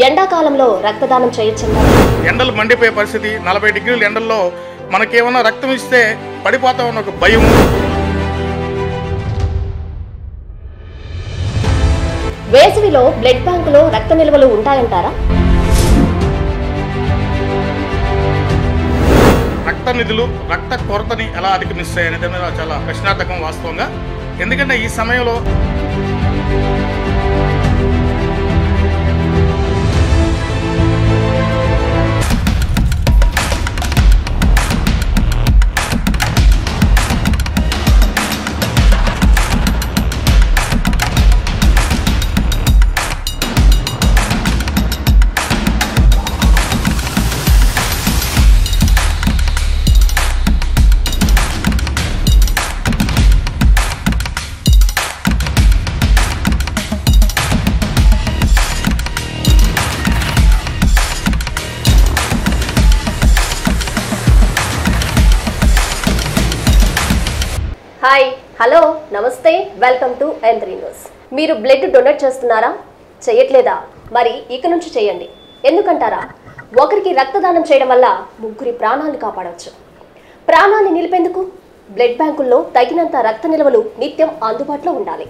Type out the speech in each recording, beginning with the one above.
ఎండాకాలంలో రక్తదానం చేయొచ్చంటారా ఎండలు మండిపోయే పరిస్థితి నలభై డిగ్రీల ఎండల్లో మనకేమన్నా రక్తం ఇస్తే పడిపోతామన్న ఒక భయం వేసవిలో బ్లడ్ బ్యాంకులో రక్త నిల్వలు ఉంటాయంటారా రక్త నిధులు రక్త కొరతని ఎలా అధిగమిస్తాయి అనేది మీద చాలా ప్రశ్నార్థకం వాస్తవంగా ఎందుకంటే ఈ సమయంలో హాయ్ హలో నమస్తే welcome to N three news మీరు బ్లడ్ డొనేట్ చేస్తున్నారా చేయట్లేదా మరి ఇక నుంచి చేయండి ఎందుకంటారా ఒకరికి రక్తదానం చేయడం వల్ల ముగ్గురి ప్రాణాలను కాపాడవచ్చు ప్రాణాన్ని నిలిపేందుకు బ్లడ్ బ్యాంకుల్లో తగినంత రక్త నిల్వలు నిత్యం అందుబాటులో ఉండాలి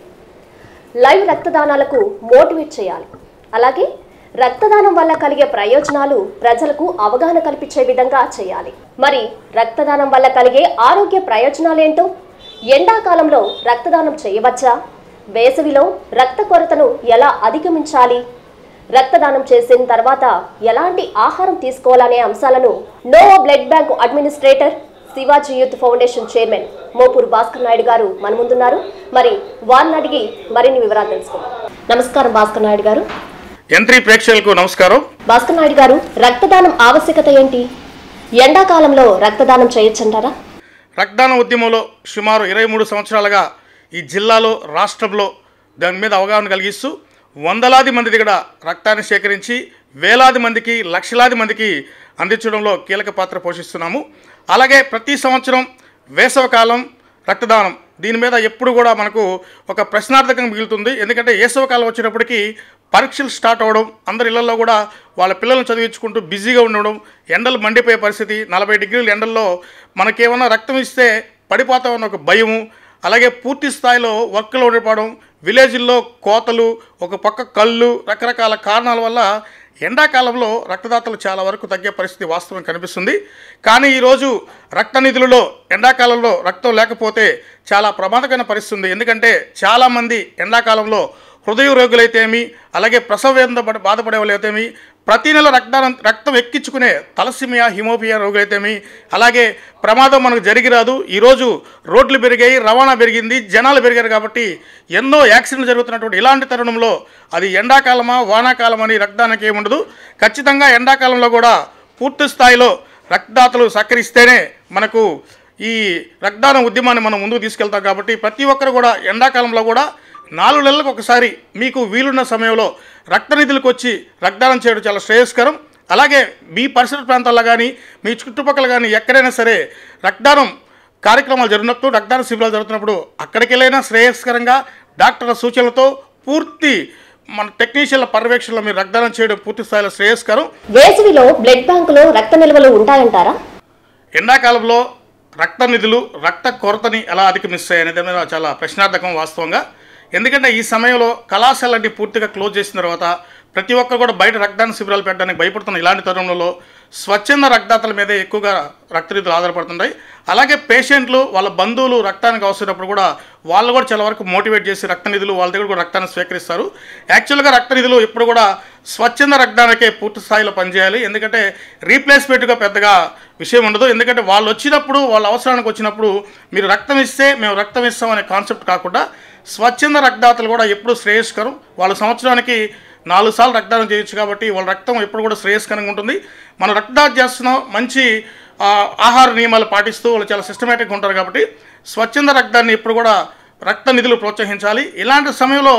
లైవ్ రక్తదానాలకు మోటివేట్ చేయాలి అలాగే రక్తదానం వల్ల కలిగే ప్రయోజనాలు ప్రజలకు అవగాహన కల్పించే విధంగా చేయాలి మరి రక్తదానం వల్ల కలిగే ఆరోగ్య ప్రయోజనాలేంటో ఎండాకాలంలో రక్తదానం చేయవచ్చా వేసవిలో రక్త కొరతను ఎలా అధిగమించాలి రక్తదానం చేసిన తర్వాత ఎలాంటి ఆహారం తీసుకోవాలనే అంశాలను Nova blood bank administrator Shivaji youth foundation chairman Mopur Bhaskar Naidu garu మన ముందున్నారు మరి వారిని అడిగి మరిన్ని వివరాలు తెలుసుకుందాం నమస్కారం భాస్కర్ నాయుడు గారు యంత్రి ప్రేక్షకులకు నమస్కారం భాస్కర్ నాయుడు గారు రక్తదానం ఆవశ్యకత ఏంటి ఎండాకాలంలో రక్తదానం చేయొచ్చంటారా రక్తదాన ఉద్యమంలో సుమారు ఇరవై మూడు సంవత్సరాలుగా ఈ జిల్లాలో రాష్ట్రంలో దాని మీద అవగాహన కలిగిస్తూ వందలాది మంది దగ్గర రక్తాన్ని సేకరించి వేలాది మందికి లక్షలాది మందికి అందించడంలో కీలక పాత్ర పోషిస్తున్నాము అలాగే ప్రతి సంవత్సరం వేసవకాలం రక్తదానం దీని మీద ఎప్పుడు కూడా మనకు ఒక ప్రశ్నార్థకం మిగులుతుంది ఎందుకంటే వేసవకాలం వచ్చినప్పటికీ పరీక్షలు స్టార్ట్ అవ్వడం అందరి ఇళ్లలో కూడా వాళ్ళ పిల్లల్ని చదివించుకుంటూ బిజీగా ఉండడం ఎండలు మండిపోయే పరిస్థితి నలభై డిగ్రీల ఎండల్లో మనకేమన్నా రక్తం ఇస్తే పడిపోతామన్న ఒక భయము అలాగే పూర్తి స్థాయిలో వర్క్లో ఉండిపోవడం విలేజ్ల్లో కోతలు ఒక పక్క కళ్ళు రకరకాల కారణాల వల్ల ఎండాకాలంలో రక్తదాతలు చాలా వరకు తగ్గే పరిస్థితి వాస్తవం కనిపిస్తుంది కానీ ఈరోజు రక్త నిధులలో ఎండాకాలంలో రక్తం లేకపోతే చాలా ప్రమాదకరమైన పరిస్థితి ఉంది ఎందుకంటే చాలామంది ఎండాకాలంలో హృదయ రోగులైతేమి అలాగే ప్రసవ వేదన పడ- బాధపడే వాళ్ళైతేమి ప్రతి నెల రక్తదానం రక్తం ఎక్కించుకునే తలసిమియా హిమోపియా రోగులైతేమి అలాగే ప్రమాదం మనకు జరిగిరాదు ఈరోజు రోడ్లు పెరిగాయి రవాణా పెరిగింది జనాలు పెరిగారు కాబట్టి ఎన్నో యాక్సిడెంట్లు జరుగుతున్నటువంటి ఇలాంటి తరుణంలో అది ఎండాకాలమా వానాకాలం అని రక్తదానికి ఏముండదు ఖచ్చితంగా ఎండాకాలంలో కూడా పూర్తి స్థాయిలో రక్తదాతలు సహకరిస్తేనే మనకు ఈ రక్తదాన ఉద్యమాన్ని మనం ముందుకు తీసుకెళ్తాం కాబట్టి ప్రతి ఒక్కరు కూడా ఎండాకాలంలో కూడా నాలుగు నెలలకు ఒకసారి మీకు వీలున్న సమయంలో రక్త నిధులకు వచ్చి రక్తదానం చేయడం చాలా శ్రేయస్కరం అలాగే మీ పరిసర ప్రాంతాల్లో కానీ మీ చుట్టుపక్కల కానీ ఎక్కడైనా సరే రక్తదానం కార్యక్రమాలు జరిగినప్పుడు రక్తదాన శిబిరాలు జరుగుతున్నప్పుడు అక్కడికి వెళ్ళైనా శ్రేయస్కరంగా డాక్టర్ల సూచనలతో పూర్తి మన టెక్నీషియన్ల పర్యవేక్షణలో మీరు రక్తదానం చేయడం పూర్తి స్థాయిలో శ్రేయస్కరం వేసవిలో బ్లడ్ బ్యాంకులో రక్త నిల్వలు ఉంటాయంటారా ఎండాకాలంలో రక్త నిధులు రక్త కొరతని ఎలా అధిగమిస్తాయి అనేది మీద చాలా ప్రశ్నార్థకం వాస్తవంగా ఎందుకంటే ఈ సమయంలో కళాశాలన్నీ పూర్తిగా క్లోజ్ చేసిన తర్వాత ప్రతి ఒక్కరు కూడా బయట రక్తదాన శిబిరాలు పెట్టడానికి భయపడుతున్న ఇలాంటి తరుణంలో స్వచ్ఛంద రక్తదాతల మీదే ఎక్కువగా రక్త నిధులు ఆధారపడుతున్నాయి అలాగే పేషెంట్లు వాళ్ళ బంధువులు రక్తానికి అవసరమైనప్పుడు కూడా వాళ్ళు కూడా చాలా వరకు మోటివేట్ చేసి రక్త నిధులు వాళ్ళ దగ్గర కూడా రక్తాన్ని స్వీకరిస్తారు యాక్చువల్గా రక్త నిధులు ఎప్పుడు కూడా స్వచ్ఛంద రక్తానికే పూర్తి స్థాయిలో పనిచేయాలి ఎందుకంటే రీప్లేస్మెంట్గా పెద్దగా విషయం ఉండదు ఎందుకంటే వాళ్ళు వచ్చినప్పుడు వాళ్ళ అవసరానికి వచ్చినప్పుడు మీరు రక్తం ఇస్తే మేము రక్తం ఇస్తాం అనే కాన్సెప్ట్ కాకుండా స్వచ్ఛంద రక్తదాతలు కూడా ఎప్పుడు శ్రేయస్కరం వాళ్ళ సంవత్సరానికి నాలుగు సార్లు రక్తదానం చేయొచ్చు కాబట్టి వాళ్ళ రక్తం ఎప్పుడు కూడా శ్రేయస్కరంగా ఉంటుంది మనం రక్తదానం చేస్తున్నాం మంచి ఆ, ఆహార నియమాలు పాటిస్తూ వాళ్ళు చాలా సిస్టమేటిక్గా ఉంటారు కాబట్టి స్వచ్ఛంద రక్తాన్ని ఎప్పుడు కూడా రక్త నిధులు ప్రోత్సహించాలి ఇలాంటి సమయంలో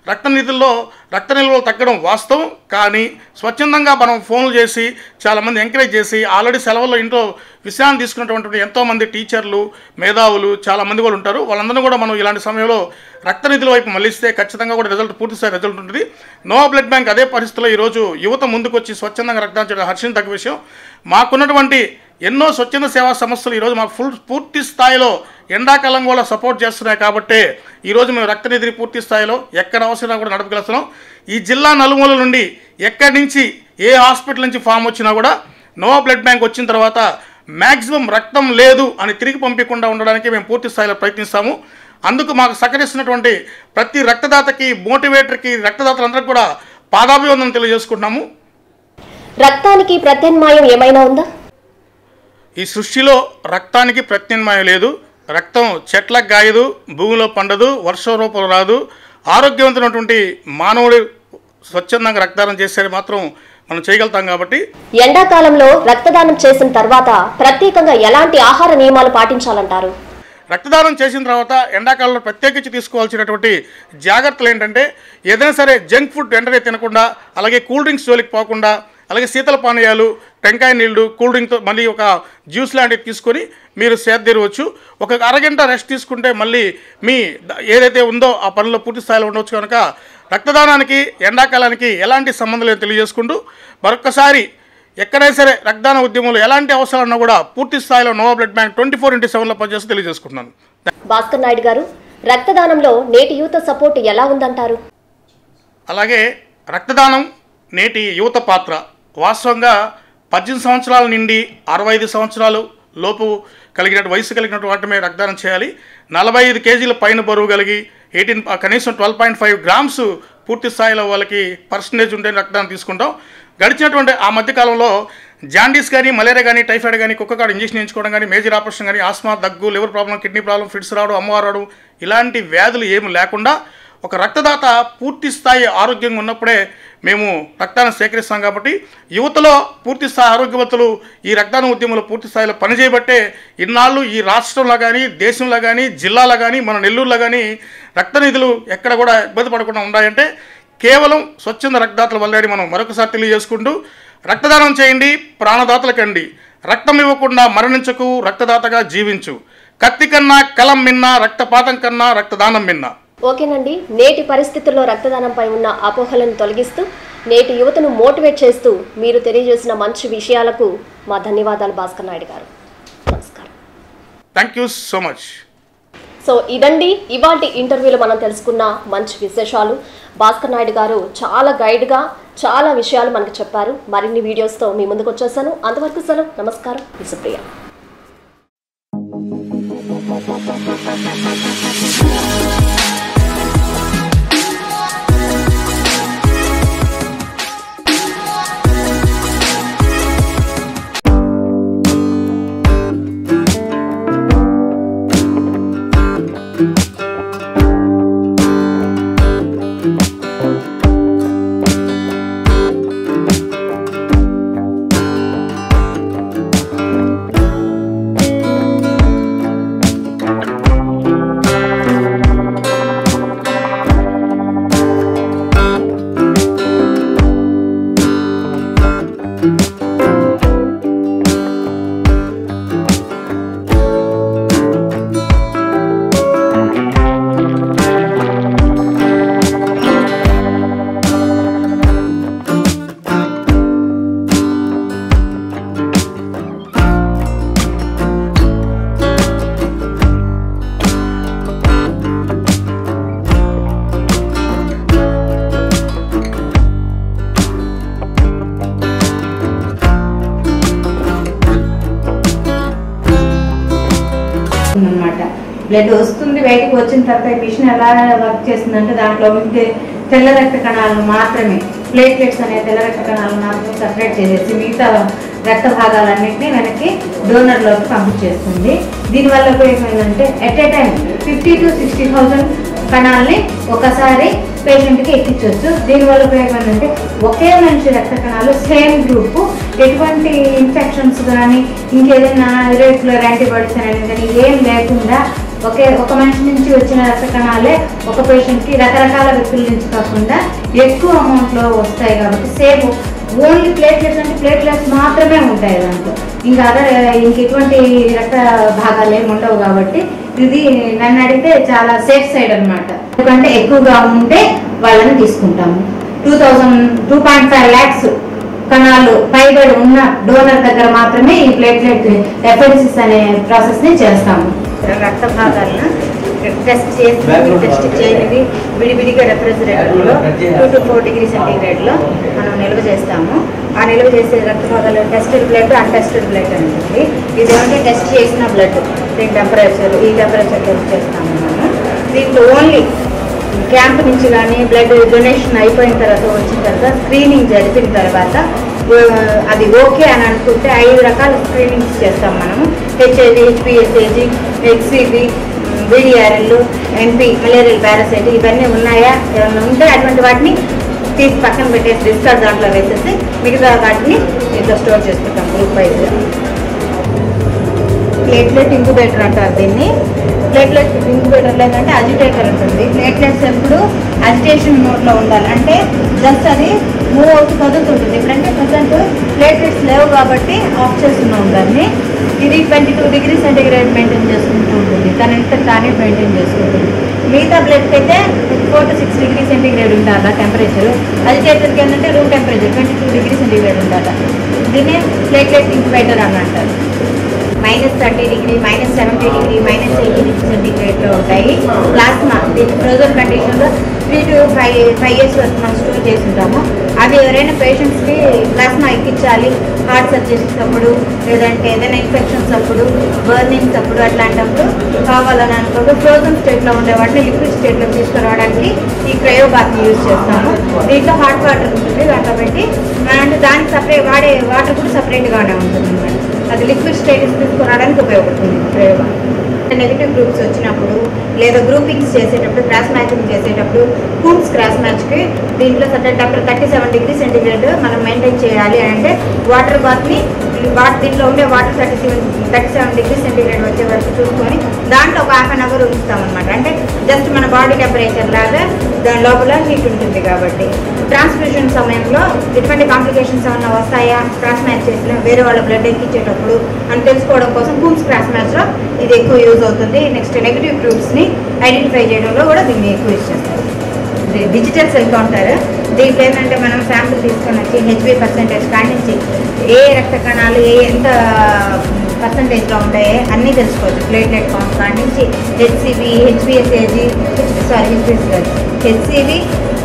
రక్త నిధుల్లో రక్త నిల్వలు తగ్గడం వాస్తవం కానీ స్వచ్ఛందంగా మనం ఫోన్లు చేసి చాలామంది ఎంకరేజ్ చేసి ఆల్రెడీ సెలవుల్లో ఇంట్లో విశ్రాంతి తీసుకున్నటువంటి ఎంతోమంది టీచర్లు మేధావులు చాలామంది కూడా ఉంటారు వాళ్ళందరూ కూడా మనం ఇలాంటి సమయంలో రక్త నిధుల వైపు మళ్ళిస్తే ఖచ్చితంగా కూడా రిజల్ట్ పూర్తి స్థాయి రిజల్ట్ ఉంటుంది నో బ్లడ్ బ్యాంక్ అదే పరిస్థితిలో ఈరోజు యువత ముందుకొచ్చి స్వచ్ఛందంగా రక్తం చేయడం హర్షించదగ్గ విషయం మాకున్నటువంటి ఎన్నో స్వచ్ఛంద సేవా సంస్థలు ఈరోజు మాకు ఫుల్ పూర్తి స్థాయిలో ఎండాకాలం కూడా సపోర్ట్ చేస్తున్నాయి కాబట్టి ఈరోజు మేము రక్తనిధిని పూర్తి స్థాయిలో ఎక్కడ అవసరం కూడా నడపగలుగుతున్నాం ఈ జిల్లా నలుమూల నుండి ఎక్కడి నుంచి ఏ హాస్పిటల్ నుంచి ఫామ్ వచ్చినా కూడా నోవా బ్లడ్ బ్యాంక్ వచ్చిన తర్వాత మ్యాక్సిమం రక్తం లేదు అని తిరిగి పంపించకుండా ఉండడానికి మేము పూర్తి స్థాయిలో ప్రయత్నిస్తాము అందుకు మాకు సహకరిస్తున్నటువంటి ప్రతి రక్తదాతకి మోటివేటర్కి రక్తదాతలందరికీ కూడా పాదాభివందనం తెలియజేసుకుంటున్నాము రక్తానికి ప్రత్యామ్నాయం ఏమైనా ఉందా ఈ సృష్టిలో రక్తానికి ప్రత్యామ్నాయం లేదు రక్తం చెట్లకు గాయదు భూమిలో పండదు వర్షం రూపంలో రాదు ఆరోగ్యవంతమైనటువంటి మానవుడు స్వచ్ఛందంగా రక్తదానం చేస్తే మాత్రం మనం చేయగలుగుతాం కాబట్టి ఎండాకాలంలో రక్తదానం చేసిన తర్వాత ప్రత్యేకంగా ఎలాంటి ఆహార నియమాలు పాటించాలంటారు రక్తదానం చేసిన తర్వాత ఎండాకాలంలో ప్రత్యేకించి తీసుకోవాల్సినటువంటి జాగ్రత్తలు ఏంటంటే ఏదైనా సరే జంక్ ఫుడ్ వెంటనే తినకుండా అలాగే కూల్ డ్రింక్స్ జోలికి పోకుండా అలాగే శీతల పానీయాలు టెంకాయ నీళ్లు కూల్ డ్రింక్తో మళ్ళీ ఒక జ్యూస్ లాంటివి తీసుకొని మీరు సేదీరవచ్చు ఒక అరగంట రెస్ట్ తీసుకుంటే మళ్ళీ మీ ద- ఏదైతే ఉందో ఆ పనిలో పూర్తి స్థాయిలో ఉండవచ్చు కనుక రక్తదానానికి ఎండాకాలానికి ఎలాంటి సంబంధం లేదో తెలియజేసుకుంటూ మరొక్కసారి ఎక్కడైనా సరే రక్తదాన ఉద్యమంలో ఎలాంటి అవసరాలున్నా కూడా పూర్తి స్థాయిలో Nova blood bank twenty four into సెవెన్లో పనిచేస్తూ తెలియజేసుకుంటున్నాను భాస్కర్ నాయుడు గారు రక్తదానంలో నేటి యూత్ సపోర్ట్ ఎలా ఉందంటారు అలాగే రక్తదానం నేటి యువత పాత్ర వాస్తవంగా పద్దెనిమిది సంవత్సరాల నుండి అరవై ఐదు సంవత్సరాలు లోపు కలిగిన వయసు కలిగినటువంటి వాటిమే రక్తదానం చేయాలి నలభై ఐదు కేజీల పైన బరువు కలిగి ఎయిటీన్ కనీసం ట్వెల్వ్ పాయింట్ ఫైవ్ గ్రామ్స్ పూర్తి స్థాయిలో వాళ్ళకి పర్సంటేజ్ ఉంటే రక్తదానం తీసుకుంటాం గడిచినటువంటి ఆ మధ్య కాలంలో జాండీస్ కానీ మలేరియా కానీ టైఫాయిడ్ కానీ కుక్కకాడు ఇంజెక్షన్ ఎంచుకోవడం కానీ మేజర్ ఆపరేషన్ కానీ ఆస్మా దగ్గు liver problem kidney problem fits రావడం అమ్మవారు రావడం ఇలాంటి వ్యాధులు ఏమి లేకుండా ఒక రక్తదాత పూర్తి స్థాయి ఆరోగ్యంగా ఉన్నప్పుడే మేము రక్తాన్ని సేకరిస్తాం కాబట్టి యువతలో పూర్తి స్థాయి ఆరోగ్యవంతులు ఈ రక్తదాన ఉద్యమంలో పూర్తి స్థాయిలో పనిచేయబట్టే ఇన్నాళ్ళు ఈ రాష్ట్రంలో కానీ దేశంలో కానీ జిల్లాలో కానీ మన నెల్లూరులో కానీ రక్త నిధులు ఎక్కడ కూడా ఇబ్బంది పడకుండా ఉన్నాయంటే కేవలం స్వచ్ఛంద రక్తదాతల వల్లే మనం మరొకసారి తెలియజేసుకుంటూ రక్తదానం చేయండి ప్రాణదాతలకండి రక్తం ఇవ్వకుండా మరణించకు రక్తదాతగా జీవించు కత్తి కన్నా కలం మిన్నా రక్తపాతం కన్నా రక్తదానం మిన్నా ఓకేనండి నేటి పరిస్థితుల్లో రక్తదానంపై ఉన్న అపోహలను తొలగిస్తూ నేటి యువతను మోటివేట్ చేస్తూ మీరు తెలియజేసిన మంచి విషయాలకు మా ధన్యవాదాలు భాస్కర్ నాయుడు గారు నమస్కారం thank you so much so ఇదండి ఇవాటి ఇంటర్వ్యూలో మనం తెలుసుకున్న మంచి విశేషాలు భాస్కర్ నాయుడు గారు చాలా గైడ్గా చాలా విషయాలు మనకు చెప్పారు మరిన్ని వీడియోస్తో మీ ముందుకు వచ్చేసాను అంతవరకు సెలవు నమస్కారం విసుప్రియ అనమాట బ్లడ్ వస్తుంది బయటకు వచ్చిన తర్వాత ఈ మిషన్ ఎలా వర్క్ చేస్తుందంటే దాంట్లో ఉండే తెల్ల రక్త కణాలను మాత్రమే ప్లేట్లెట్స్ అనే తెల్ల రక్త కణాలను మాత్రమే సపరేట్ చేసేసి మిగతా రక్త భాగాలన్నింటినీ వెనక్కి డోనర్లోకి పంపించేస్తుంది దీనివల్ల ఉపయోగం ఏంటంటే at a time fifty to sixty thousand కణాలని ఒకసారి పేషెంట్కి ఎక్కించవచ్చు దీనివల్ల ఉపయోగం ఏంటంటే ఒకే మనిషి రక్త కణాలు సేమ్ గ్రూప్ ఎటువంటి ఇన్ఫెక్షన్స్ కానీ ఇంకేదైనా ఇరెగ్యులర్ యాంటీబాడీస్ అనేది కానీ ఏం లేకుండా ఒకే ఒక మనిషి నుంచి వచ్చిన రక్త కణాలే ఒక పేషెంట్కి రకరకాల వ్యక్తుల నుంచి కాకుండా ఎక్కువ అమౌంట్లో వస్తాయి కాబట్టి సేమ్ ఓన్లీ ప్లేట్లెట్స్ అంటే ప్లేట్లెట్స్ మాత్రమే ఉంటాయి దాంట్లో ఇంకా అదర్ ఇంక ఎటువంటి రక్త భాగాలు ఏమి ఉండవు కాబట్టి ఇది నన్ను అడిగితే చాలా సేఫ్ సైడ్ అనమాట ఎందుకంటే ఎక్కువగా ఉంటే వాళ్ళని తీసుకుంటాము two thousand two point five lakhs కణాలు పైబడి ఉన్న డోనర్ దగ్గర మాత్రమే ఈ ప్లేట్లెట్ ఎఫెన్సిస్ అనే ప్రాసెస్ ని చేస్తాము రక్త భాగాలను టెస్ట్ చేసి టెస్ట్ చేయనివి విడివిడిగా రెఫ్రిజిరేటర్లో టూ టు ఫోర్ డిగ్రీ సెంటీగ్రేడ్లో మనం నిల్వ చేస్తాము ఆ నిల్వ చేసే రక్త భాగాలు టెస్టెడ్ బ్లడ్ అన్టెస్టెడ్ బ్లడ్ అని ఉంటుంది ఇది ఏమంటే టెస్ట్ చేసిన బ్లడ్ దీని టెంపరేచర్ ఈ టెంపరేచర్ టెస్ట్ చేస్తాము మనము దీంట్లో ఓన్లీ క్యాంప్ నుంచి కానీ బ్లడ్ డొనేషన్ అయిపోయిన తర్వాత వచ్చిన తర్వాత స్క్రీనింగ్ జరిపిన తర్వాత ఆ, అది ఓకే అని అనుకుంటే ఐదు రకాల స్క్రీనింగ్స్ చేస్తాం మనము HIV HPSAG HCB BDRL NP malarial parasite ఇవన్నీ ఉన్నాయా ఏమైనా ఉంటే అటువంటి వాటిని తీసి పక్కన పెట్టేసి డిస్కార్డ్ దాంట్లో వేసేసి మిగతా వాటిని ఇంట్లో స్టోర్ చేసుకుంటాం గ్రూప్ వైజ్గా ప్లేట్లెట్ ఇంక్యుబేటర్ అంటారు దీన్ని ప్లేట్లెట్ ఇంక్యుబేటర్లో ఏంటంటే అజిటేటర్ ఉంటుంది ప్లేట్లెట్స్ ఎప్పుడు అజిటేషన్ మోడ్లో ఉండాలి అంటే జస్ట్ అది మూవ్ అవుతూ కదులుతుంటుంది ఇప్పుడంటే ప్రజెంట్ ప్లేట్లెట్స్ లేవు కాబట్టి ఆఫ్ చేస్తున్నాం దాన్ని ఇది twenty two degree centigrade maintain చేసుకుంటూ ఉంటుంది తన ఇంత తానే మెయింటైన్ చేసుకుంటుంది మిగతా బ్లడ్కి అయితే four to six degree centigrade ఉండాలి టెంపరేచర్ అజిటేటర్కి ఏంటంటే room temperature twenty two degree centigrade ఉండాలి దీన్ని ప్లేట్లెట్ ఇంక్యుబేటర్ అని అంటారు minus thirty degree minus seventy degree minus eighty degree సెంటిగ్రేడ్లో ఉంటాయి ప్లాస్మా దీని ఫ్రోజన్ కండిషన్లో three to five five years వరకు మనం స్టోర్ చేసి ఉంటాము అవి ఎవరైనా పేషెంట్స్కి ప్లాస్మా ఎక్కించాలి హార్ట్ సర్జరీస్ అప్పుడు లేదంటే ఏదైనా ఇన్ఫెక్షన్స్ అప్పుడు బర్నింగ్స్ అప్పుడు అట్లాంటప్పుడు కావాలని అనుకుంటూ ఫ్రోజన్ స్టేట్లో ఉండే వాటిని లిక్విడ్ స్టేట్లో తీసుకురావడానికి ఈ క్రయోబాత్ని యూజ్ చేస్తాము దీంట్లో హాట్ వాటర్ ఉంటుంది దాంట్లో పెట్టి అంటే దానికి సపరేట్ వాడే వాటర్ కూడా సపరేట్గానే ఉంటుంది అన్నమాట అది లిక్విడ్ స్టేటస్ తీసుకురావడానికి ఉపయోగపడుతుంది ప్రయోగం నెగిటివ్ గ్రూప్స్ వచ్చినప్పుడు లేదా గ్రూపింగ్స్ చేసేటప్పుడు క్రాస్ మ్యాచింగ్ చేసేటప్పుడు కూమ్స్ క్రాస్ మ్యాచ్కి దీంట్లో certain temper thirty seven degree centigrade మనం మెయింటైన్ చేయాలి అని అంటే వాటర్ బాత్ని వాటర్ దీంట్లో ఉండే water thirty seven thirty seven degree centigrade వచ్చే వరకు చూసుకొని దాంట్లో ఒక హాఫ్ అన్ అవర్ ఉంచుతాం అనమాట అంటే జస్ట్ మన బాడీ టెంపరేచర్ లాగా దాని లోపల హీట్ ఉంటుంది కాబట్టి ట్రాన్స్ఫ్యూషన్ సమయంలో ఎటువంటి కాంప్లికేషన్స్ ఏమైనా వస్తాయా క్రాస్ మ్యాచ్ చేసిన వేరే వాళ్ళ బ్లడ్ ఎక్కించేటప్పుడు అని తెలుసుకోవడం కోసం కూమ్స్ క్రాస్ మ్యాచ్లో ఇది ఎక్కువ యూజ్ అవుతుంది నెక్స్ట్ నెగిటివ్ గ్రూప్స్ని ఐడెంటిఫై చేయడంలో కూడా దీన్ని ఎక్కువ యూజ్ చేస్తారు డి- డిజిటల్ సెల్ కౌంటర్ దీంట్లో ఏంటంటే మనం శాంపుల్ తీసుకొని వచ్చి హెచ్బి పర్సెంటేజ్ కాడి నుంచి ఏ రక్త కణాలు ఏ ఎంత పర్సంటేజ్లో ఉంటాయి అన్నీ తెలుసుకోవచ్చు ప్లేట్లెట్ కౌంట్ కాడి నుంచి హెచ్సిబి హెచ్బిఎస్ఏజి సారీ హెచ్బిఎస్ కాదు HCB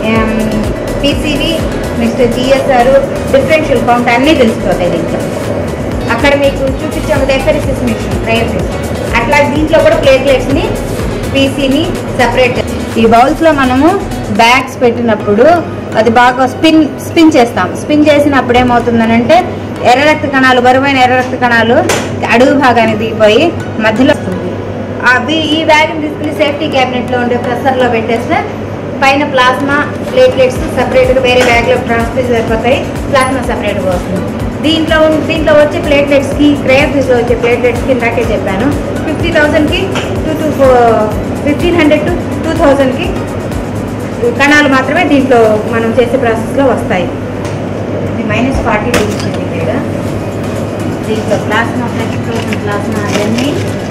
PCB next GSR differential count అన్నీ తెలిసిపోతాయి దీంట్లో అక్కడ మీకు చూపించాం కదా ఎఫెరిసిస్ మిషన్ ట్రయల్సిస్ అట్లా దీంట్లో కూడా ప్లేట్లెట్స్ని పీసీని సపరేట్ ఈ బౌల్స్లో మనము బ్యాగ్స్ పెట్టినప్పుడు అది బాగా స్పిన్ స్పిన్ చేస్తాం స్పిన్ చేసినప్పుడు ఏమవుతుందనంటే ఎర్ర రక్త కణాలు బరువైన ఎర్ర రక్త కణాలు అడుగు భాగానికి దిగిపోయి మధ్యలో వస్తుంది అవి ఈ బ్యాగ్ని తీసుకుని సేఫ్టీ క్యాబినెట్లో ఉండే ప్రెషర్లో పెట్టేస్తే పైన ప్లాస్మా ప్లేట్లెట్స్ సపరేట్గా వేరే బ్యాగ్లో ట్రాన్స్ఫర్ అయిపోతాయి ప్లాస్మా సపరేట్గా వస్తుంది దీంట్లో ఉన్- దీంట్లో వచ్చే ప్లేట్లెట్స్కి క్రయోఫీస్లో వచ్చే ప్లేట్లెట్స్కి ఇందాకే చెప్పాను ఫిఫ్టీ థౌజండ్కి two to fifteen hundred to two థౌజండ్కి కణాలు మాత్రమే దీంట్లో మనం చేసే ప్రాసెస్లో వస్తాయి ఇది మైనస్ ఫార్టీ డిగ్రీ సెంటిగ్రేడ్ దీంట్లో ప్లాస్మా ఫ్రెష్ ఫ్రోజన్ ప్లాస్మా అవన్నీ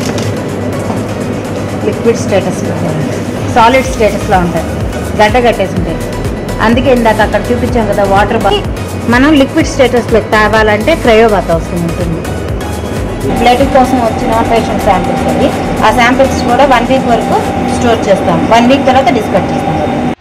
లిక్విడ్ స్టేటస్లో సాలిడ్ స్టేటస్లో ఉంటాయి గడ్డ కట్టేసి ఉంటాయి అందుకే ఇందాక అక్కడ చూపించాం కదా వాటర్ బా మనం లిక్విడ్ స్టేటస్లో తేవాలంటే క్రయోబాత్ అవసరం ఉంటుంది బ్లడ్ కోసం వచ్చిన పేషెంట్ శాంపిల్స్ అవి ఆ శాంపిల్స్ కూడా వన్ వీక్ వరకు స్టోర్ చేస్తాం వన్ వీక్ తర్వాత డిస్కట్ చేస్తాం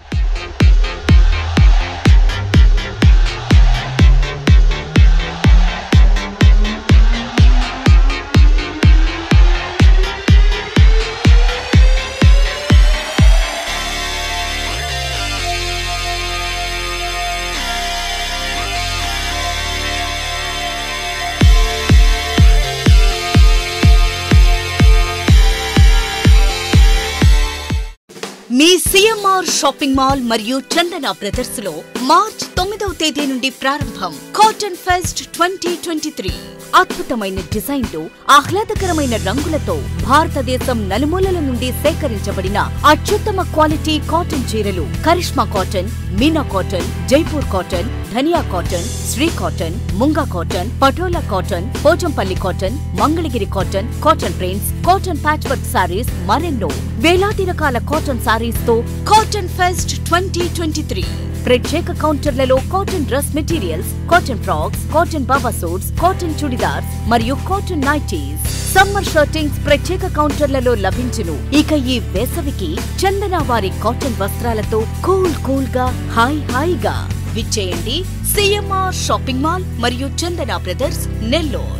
మీ సిఎంఆర్ షాపింగ్ మాల్ మరియు చందన బ్రదర్స్ లో మార్చ్ తొమ్మిదవ తేదీ నుండి ప్రారంభం cotton fest twenty twenty three అద్భుతమైన డిజైన్లు ఆహ్లాదకరమైన రంగులతో భారతదేశం నలుమూలల నుండి సేకరించబడిన అత్యుత్తమ క్వాలిటీ కాటన్ చీరలు Karishma cotton Meena cotton Jaipur cotton Dhaniya cotton Shri cotton Munga cotton Patola cotton Pochampally cotton Mangalagiri cotton cotton prints cotton patch work saris మరెన్నో వేలాది రకాల కాటన్ సారీస్ తో cotton fest twenty twenty three ప్రత్యేక కౌంటర్లలో cotton dress materials cotton frocks cotton baba suits cotton churidars మరియు కాటన్ నైటీస్ సమ్మర్ షర్టింగ్స్ ప్రత్యేక కౌంటర్లలో లభించును ఇక ఈ వేసవికి చందన వారి కాటన్ వస్త్రాలతో కూల్ కూల్ గా హాయ్ హాయిగా విచ్చేయండి సిఎంఆర్ షాపింగ్ మాల్ మరియు చందన బ్రదర్స్ నెల్లూరు